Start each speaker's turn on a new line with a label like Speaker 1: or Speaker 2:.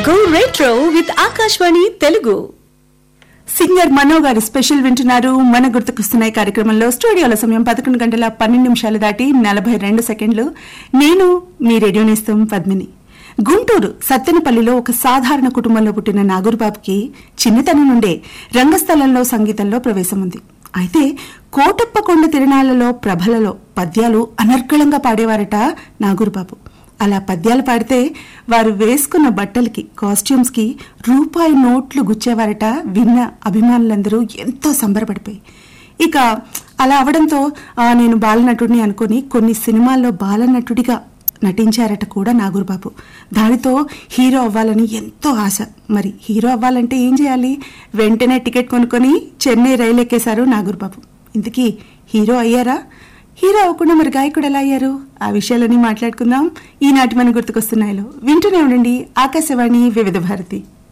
Speaker 1: go retro with Akashvani Telugu
Speaker 2: singer Mano garu special వింటున్నారు మన గుర్తుకొస్తున్నాయి కార్యక్రమంలో స్టూడియోలో సమయం పదకొండు గంటల పన్నెండు నిమిషాలు దాటి నలభై రెండు సెకండ్లు నేను మీ రేడియో నేస్తం పద్మిని గుంటూరు సత్తెనపల్లిలో ఒక సాధారణ కుటుంబంలో పుట్టిన నాగూరుబాబుకి చిన్నతనం నుండే రంగస్థలంలో సంగీతంలో ప్రవేశం ఉంది అయితే కోటప్ప కొండ తిరణాలలో ప్రభలలో పద్యాలు అనర్గళంగా పాడేవారట నాగూరుబాబు అలా పద్యాలు పాడితే వారు వేసుకున్న బట్టలకి కాస్ట్యూమ్స్ కి రూపాయి నోట్లు గుచ్చేవారట విన్న అభిమానులందరూ ఎంతో సంబరపడిపోయి ఇక అలా అవడంతో ఆ, నేను బాలనటుడిని అనుకుని కొన్ని సినిమాల్లో బాలనటుడిగా నటించారట కూడా నాగూర్బాబు దానితో హీరో అవ్వాలని ఎంతో ఆశ మరి హీరో అవ్వాలంటే ఏం చేయాలి వెంటనే టికెట్ కొనుక్కొని చెన్నై రైలు ఎక్కేశారు నాగూర్బాబు ఇంతకీ హీరో అయ్యారా హీరో అవ్వకుండా మరి గాయకుడు ఎలా అయ్యారు ఆ విషయాలన్నీ మాట్లాడుకుందాం ఈనాటి మన గుర్తుకొస్తున్నాయిలో వింటూనే ఉండండి ఆకాశవాణి వివిధ భారతి